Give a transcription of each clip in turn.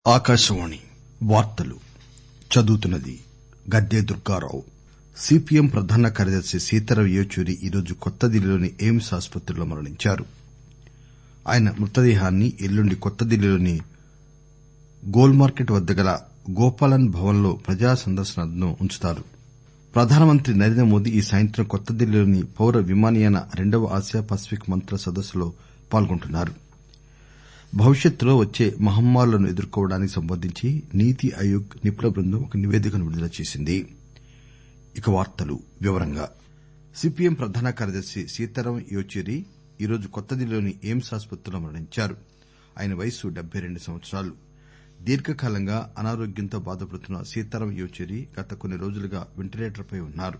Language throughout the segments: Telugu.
ఆకాశవాణి వార్తలు చదువుతున్నది గద్దె దుర్గారావు సిపిఎం ప్రధాన కార్యదర్శి సీతారాం ఏచూరి ఈరోజు కొత్తదిల్లీలోని ఎయిమ్స్ ఆసుపత్రిలో మరణించారు ఆయన మృతదేహాన్ని ఎల్లుండి కొత్తదిల్లీలోని గోల్ మార్కెట్ వద్ద గల గోపాలన్ భవన్ లో ప్రజా సందర్శనార్థం ఉంచుతారు ప్రధానమంత్రి నరేంద్ర మోదీ ఈ సాయంత్రం కొత్తదిల్లీలోని పౌర విమానయాన రెండవ ఆసియా పసిఫిక్ మంత్రుల సదస్సులో పాల్గొంటున్నారు భవిష్యత్తులో వచ్చే మహమ్మారులను ఎదుర్కోవడానికి సంబంధించి నీతి ఆయోగ్ నిపుణుల బృందం ఒక నివేదికను విడుదల చేసింది సిపిఎం ప్రధాన కార్యదర్శి సీతారాం ఏచూరి ఈరోజు కొత్తదిల్లీలోని ఎయిమ్స్ ఆసుపత్రిలో మరణించారు ఆయన వయస్సు డెబ్బై రెండు సంవత్సరాలు దీర్ఘకాలంగా అనారోగ్యంతో బాధపడుతున్న సీతారాం ఏచూరి గత కొన్ని రోజులుగా వెంటిలేటర్ పై ఉన్నారు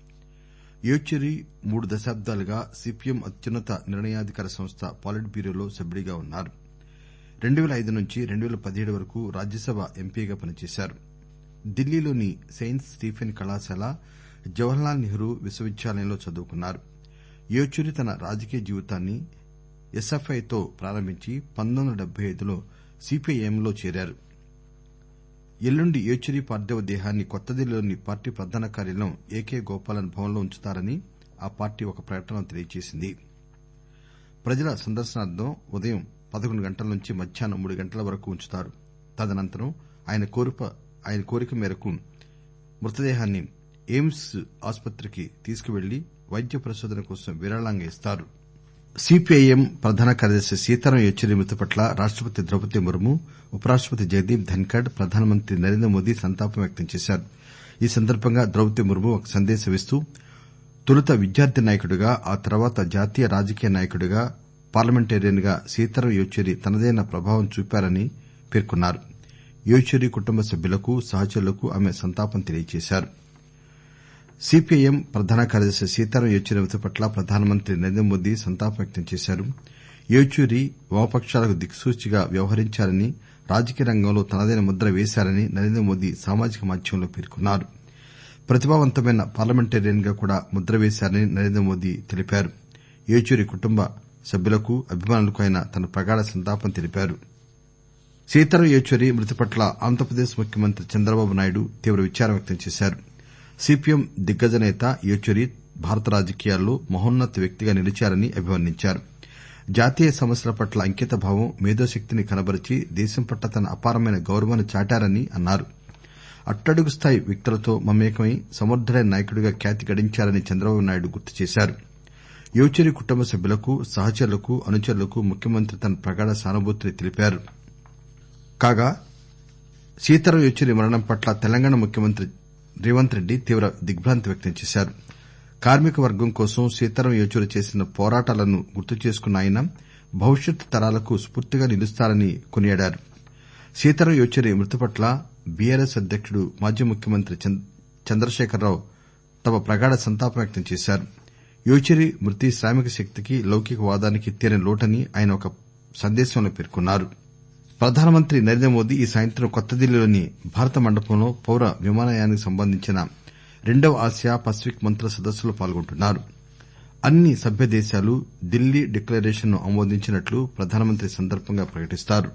ఏచూరి మూడు దశాబ్దాలుగా సిపిఎం అత్యున్నత నిర్ణయాధికార సంస్థ పాలిట్ బ్యూరోలో సభ్యుడిగా ఉన్నారు 2005 నుంచి 2017 వరకు రాజ్యసభ ఎంపీగా పనిచేశారు ఢిల్లీలోని సెయింట్ స్టీఫెన్ కళాశాల జవహర్ లాల్ నెహ్రూ విశ్వవిద్యాలయంలో చదువుకున్నారు ఏచూరి తన రాజకీయ జీవితాన్ని ఎస్ఎఫ్ఐ తో ప్రారంభించి 1975 లో సిపిఐఎంలో చేరారు ఎల్లుండి ఏచూరి పార్థివ దేహాన్ని కొత్తదిల్లీలోని పార్టీ ప్రధాన కార్యాలయం ఏకే గోపాలన్ భవన్ లో ఉంచుతారని ఆ పార్టీ ఒక ప్రకటనలో తెలియజేసింది ప్రజల సందర్శనార్థం ఉదయం పదకొండు గంటల నుంచి మధ్యాహ్నం మూడు గంటల వరకు ఉంచుతారు తదనంతరం ఆయన కోరిక మేరకు మృతదేహాన్ని ఎయిమ్స్ ఆసుపత్రికి తీసుకువెళ్లి వైద్య పరిశోధన కోసం విరాళంగా ఇస్తారు సిపిఐఎం ప్రధాన కార్యదర్శి సీతారాం ఏచూరి మృతి పట్ల రాష్టపతి ద్రౌపది ముర్ము ఉపరాష్టపతి జగదీప్ ధన్కడ్ ప్రధానమంత్రి నరేంద్ర మోదీ సంతాపం వ్యక్తం చేశారు ఈ సందర్బంగా ద్రౌపది ముర్ము ఒక సందేశం ఇస్తూ తొలుత విద్యార్థి నాయకుడిగా ఆ తర్వాత జాతీయ రాజకీయ నాయకుడిగా పార్లమెంటేరియన్ గా సీతారాం ఏచూరి తనదైన ప్రభావం చూపారని పేర్కొన్నారు ఏచూరి కుటుంబ సభ్యులకు సహచరులకు ఆమె సంతాపం తెలియజేశారు సిపిఐఎం ప్రధాన కార్యదర్శి సీతారాం ఏచూరి మృతి పట్ల ప్రధానమంత్రి నరేంద్ర మోదీ సంతాపం వ్యక్తం చేశారు ఏచూరి వామపకాలకు దిక్సూచిగా వ్యవహరించారని రాజకీయ రంగంలో తనదైన ముద్ర వేశారని నరేంద్ర మోదీ సామాజిక మాధ్యమంలో పేర్కొన్నారు ప్రతిభావంతమైన పార్లమెంటేరియన్ గా కూడా ముద్ర వేశారని నరేంద్ర మోదీ తెలిపారు ఏచూరి కుటుంబ సభ్యులకు అభిమానులకు ఆయన తన ప్రగాఢ సంతాపం తెలిపారు సీతారాం ఏచూరి మృతి పట్ల ఆంధ్రప్రదేశ్ ముఖ్యమంత్రి చంద్రబాబు నాయుడు తీవ్ర విచారం వ్యక్తం చేశారు సిపిఎం దిగ్గజ నేత ఏచూరి భారత రాజకీయాల్లో మహోన్నత వ్యక్తిగా నిలిచారని అభివర్ణించారు జాతీయ సమస్యల పట్ల అంకితభావం మేధోశక్తిని కనబరిచి దేశం పట్ల తన అపారమైన గౌరవాన్ని చాటారని అన్నారు అట్టడుగు స్థాయి వ్యక్తులతో మమేకమై సమర్దుడైన నాయకుడిగా ఖ్యాతి గడించారని చంద్రబాబు నాయుడు గుర్తు చేశారు ఏచూరి కుటుంబ సభ్యులకు సహచరులకు అనుచరులకు ముఖ్యమంత్రి తన ప్రగాఢ సానుభూతిని తెలిపారు కాగా సీతారాం ఏచూరి మరణం పట్ల తెలంగాణ ముఖ్యమంత్రి రేవంత్ రెడ్డి తీవ్ర దిగ్బాంతి వ్యక్తం చేశారు కార్మిక వర్గం కోసం సీతారాం ఏచూరి చేసిన పోరాటాలను గుర్తు చేసుకున్న ఆయన భవిష్యత్ తరాలకు స్పూర్తిగా నిలుస్తారని కొనియాడారు సీతారాం ఏచూరి మృతి పట్ల బీఆర్ఎస్ అధ్యకుడు మాజీ ముఖ్యమంత్రి చంద్రశేఖరరావు తమ ప్రగాఢ సంతాపం వ్యక్తం చేశారు ఏచూరి మృతి శ్రామిక శక్తికి లౌకికవాదానికి తీరని లోటని ఆయన ఒక సందేశంలో పేర్కొన్నారు ప్రధానమంత్రి నరేంద్ర మోదీ ఈ సాయంత్రం కొత్తదిల్లీలోని భారత మండపంలో పౌర విమానయానానికి సంబంధించిన రెండవ ఆసియా పసిఫిక్ మంత్రుల సదస్సులో పాల్గొంటున్నారు అన్ని సభ్య దేశాలు ఢిల్లీ డిక్లరేషన్ ను ఆమోదించినట్లు ప్రధానమంత్రి ఈ సందర్బంగా ప్రకటిస్తారు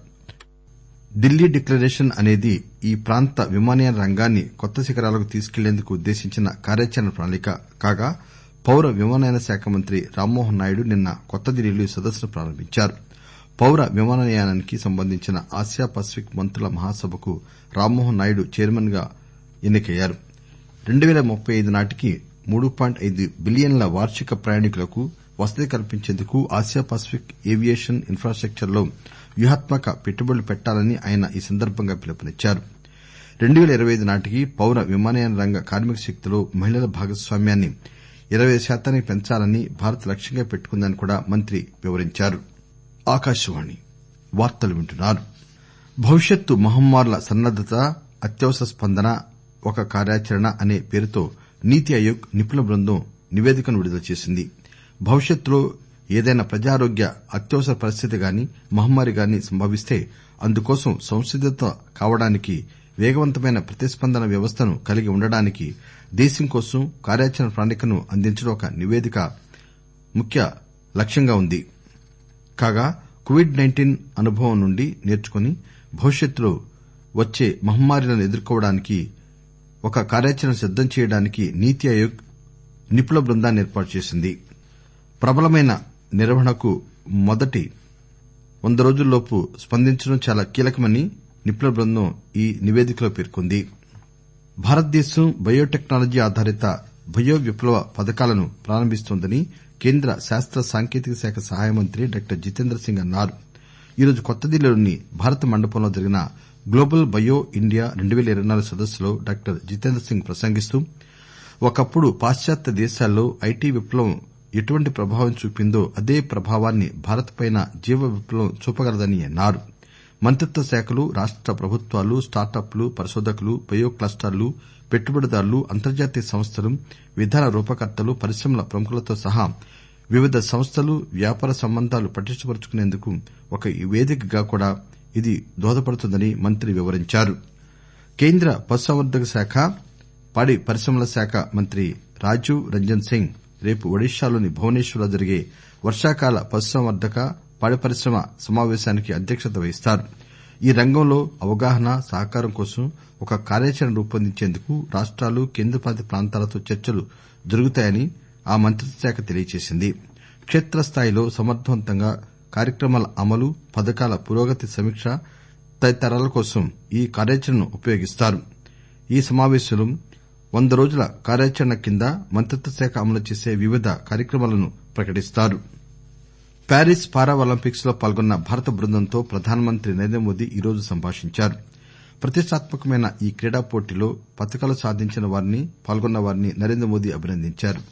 ఢిల్లీ డిక్లరేషన్ అనేది ఈ ప్రాంత విమానయాన రంగాన్ని కొత్త శిఖరాలకు తీసుకెళ్లేందుకు ఉద్దేశించిన కార్యాచరణ ప్రణాళిక కాగా పౌర విమానయాన శాఖ మంత్రి రామ్మోహన్ నాయుడు నిన్న కొత్తదిల్లీలో ఈ సదస్సును ప్రారంభించారు పౌర విమానయానానికి సంబంధించిన ఆసియా పసిఫిక్ మంత్రుల మహాసభకు రామ్మోహన్ నాయుడు చైర్మన్ గా ఎన్నికయ్యారు 2035 నాటికి మూడు పాయింట్ ఐదు బిలియన్ల వార్షిక ప్రయాణికులకు వసతి కల్పించేందుకు ఆసియా పసిఫిక్ ఏవియేషన్ ఇన్ఫ్రాస్టక్చర్ లో వ్యూహాత్మక పెట్టుబడులు పెట్టాలని ఆయన ఈ సందర్బంగా పిలుపునిచ్చారు 2025 నాటికి పౌర విమానయాన రంగ కార్మిక శక్తిలో మహిళల భాగస్వామ్యాన్ని ఇరవై శాతానికి పెంచాలని భారత్ లక్ష్యంగా పెట్టుకుందని కూడా మంత్రి వివరించారు భవిష్యత్తు మహమ్మారుల సన్నద్దత అత్యవసర స్పందన ఒక కార్యాచరణ అనే పేరుతో నీతి ఆయోగ్ నిపుణుల బృందం నివేదికను విడుదల చేసింది భవిష్యత్తులో ఏదైనా ప్రజారోగ్య అత్యవసర పరిస్థితి గాని మహమ్మారి గాని సంభవిస్తే అందుకోసం సంసిద్దత కావడానికి వేగవంతమైన ప్రతిస్పందన వ్యవస్థను కలిగి ఉండడానికి దేశం కోసం కార్యాచరణ ప్రణాళికను అందించడం ఒక నివేదిక ముఖ్య లక్ష్యంగా ఉంది కాగా కోవిడ్ నైన్టీన్ అనుభవం నుండి నేర్చుకుని భవిష్యత్తులో వచ్చే మహమ్మారులను ఎదుర్కోవడానికి ఒక కార్యాచరణ సిద్దం చేయడానికి నీతి ఆయోగ్ నిపుణుల బృందాన్ని ఏర్పాటు చేసింది ప్రబలమైన నిర్వహణకు మొదటి వంద రోజుల్లోపు స్పందించడం చాలా కీలకమని నిపుణుల బృందం ఈ నివేదికలో పేర్కొంది భారతదేశం బయోటెక్నాలజీ ఆధారిత బయో విప్లవ పథకాలను ప్రారంభిస్తోందని కేంద్ర శాస్త సాంకేతిక శాఖ సహాయ మంత్రి డాక్టర్ జితేంద్ర సింగ్ అన్నారు ఈరోజు కొత్తదిల్లీలోని భారత మండపంలో జరిగిన గ్లోబల్ బయో ఇండియా 2024 సదస్సులో డాక్టర్ జితేంద్ర సింగ్ ప్రసంగిస్తూ ఒకప్పుడు పాశ్చాత్య దేశాల్లో ఐటి విప్లవం ఎటువంటి ప్రభావం చూపిందో అదే ప్రభావాన్ని భారత్ పైన జీవ విప్లవం చూపగలదని అన్నారు మంత్రిత్వ శాఖలు రాష్ట ప్రభుత్వాలు స్టార్టప్లు పరిశోధకులు బయో క్లస్టర్లు పెట్టుబడిదారులు అంతర్జాతీయ సంస్థలు విధాన రూపకర్తలు పరిశ్రమల ప్రముఖులతో సహా వివిధ సంస్థలు వ్యాపార సంబంధాలు పటిష్టపర్చుకునేందుకు ఒక వేదికగా కూడా ఇది దోహదపడుతుందని మంత్రి వివరించారు కేంద్ర పశుసంవర్దక శాఖ పాడి పరిశ్రమల శాఖ మంత్రి రాజీవ్ రంజన్ సింగ్ రేపు ఒడిశాలోని భువనేశ్వర్ లో జరిగే వర్షాకాల పశుసంవర్దక పాడి పరిశ్రమ సమావేశానికి అధ్యక్షత వహిస్తారు ఈ రంగంలో అవగాహన సహకారం కోసం ఒక కార్యాచరణ రూపొందించేందుకు రాష్టాలు కేంద్రపాలిత ప్రాంతాలతో చర్చలు జరుగుతాయని ఆ మంత్రిత్వ శాఖ తెలియజేసింది కేత్రస్థాయిలో సమర్దవంతంగా కార్యక్రమాల అమలు పథకాల పురోగతి సమీక్ష తదితరాల కోసం ఈ కార్యాచరణను ఉపయోగిస్తారు ఈ సమావేశంలో వంద రోజుల కార్యాచరణ కింద మంత్రిత్వ శాఖ అమలు చేసే వివిధ కార్యక్రమాలను ప్రకటిస్తారు ప్యారిస్ పారా ఒలింపిక్స్ లో పాల్గొన్న భారత బృందంతో ప్రధానమంత్రి నరేంద్రమోదీ ఈరోజు సంభాషించారు ప్రతిష్టాత్మకమైన ఈ క్రీడా పోటీలో పతకాలు సాధించిన వారిని పాల్గొన్న వారిని నరేంద్రమోదీ అభినందించారు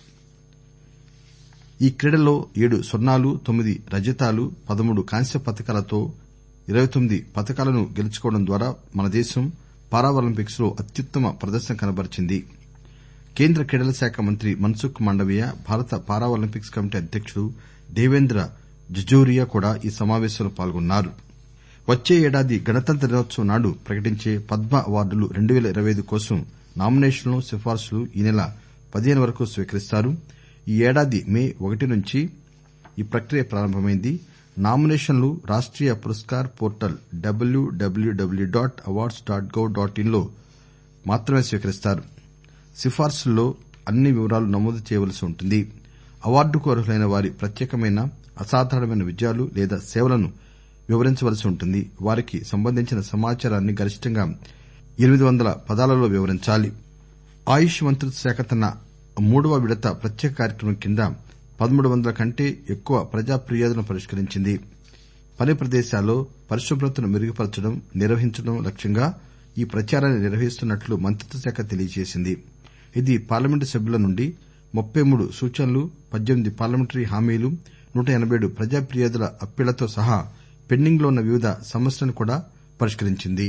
ఈ క్రీడల్లో ఏడు స్వర్ణాలు తొమ్మిది రజతాలు పదమూడు కాంస్య పతకాలతో ఇరవై తొమ్మిది పతకాలను గెలుచుకోవడం ద్వారా మన దేశం పారా ఒలింపిక్స్ లో అత్యుత్తమ ప్రదర్శన కనబరిచింది కేంద్ర క్రీడల శాఖ మంత్రి మన్సుఖ్ మాండవీయ భారత పారా ఒలింపిక్స్ కమిటీ అధ్యకుడు దేవేంద్ర జజోరియా కూడా ఈ సమావేశంలో పాల్గొన్నారు వచ్చే ఏడాది గణతంత్ర దినోత్సవం నాడు ప్రకటించే పద్మ అవార్డులు 2025 కోసం నామినేషన్లు సిఫార్సులు ఈ నెల పదిహేను వరకు స్వీకరిస్తారు ఈ ఏడాది మే ఒకటి నుంచి ఈ ప్రక్రియ ప్రారంభమైంది నామినేషన్లు Rashtriya Puraskar portal W W W dot awards dot gov dot in లో మాత్రమే స్వీకరిస్తారు సిఫార్సుల్లో అన్ని వివరాలు నమోదు చేయవలసి ఉంటుంది అవార్డుకు అర్హులైన వారి ప్రత్యేకమైన అసాధారణమైన విజయాలు లేదా సేవలను వివరించవలసి ఉంటుంది వారికి సంబంధించిన సమాచారాన్ని గరిష్టంగా ఎనిమిది వందల పదాలలో వివరించాలి ఆయుష్ మంత్రిత్వ శాఖ తన మూడవ విడత ప్రత్యేక కార్యక్రమం కింద పదమూడు వందల కంటే ఎక్కువ ప్రజా ఫిర్యాదులను పరిష్కరించింది పని ప్రదేశాల్లో పరిశుభ్రతను మెరుగుపరచడం నిర్వహించడం లక్ష్యంగా ఈ ప్రచారాన్ని నిర్వహిస్తున్నట్లు మంత్రిత్వ శాఖ తెలియజేసింది ఇది పార్లమెంటు సభ్యుల నుండి ముప్పై మూడు సూచనలు పద్దెనిమిది పార్లమెంటరీ హామీలు నూట ఎనబై ఏడు ప్రజా ఫిర్యాదుల అప్పీళ్లతో సహా పెండింగ్ లో ఉన్న వివిధ సమస్యలను కూడా పరిష్కరించింది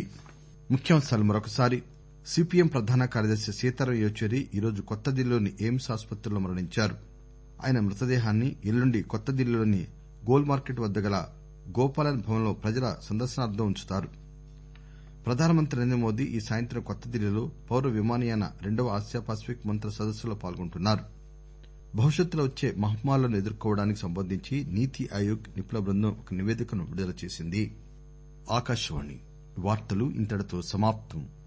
సిపిఎం ప్రధాన కార్యదర్శి సీతారాం ఏచూరి ఈరోజు కొత్తదిల్లీలోని ఎయిమ్స్ ఆసుపత్రిలో మరణించారు ఆయన మృతదేహాన్ని ఎల్లుండి కొత్తదిల్లీలోని గోల్ మార్కెట్ వద్ద గల గోపాలన్ భవన్ లో ప్రజల సందర్శనార్థం ఉంచుతారు ప్రధానమంత్రి నరేంద్రమోదీ ఈ సాయంత్రం కొత్తదిల్లీలో పౌర విమానయాన రెండవ ఆసియా పసిఫిక్ మంత్రుల సదస్సులో పాల్గొంటున్నారు భవిష్యత్తులో వచ్చే మహమ్మారులను ఎదుర్కోవడానికి సంబంధించి నీతి ఆయోగ్ నిపుణుల బృందం ఒక నివేదికను విడుదల చేసింది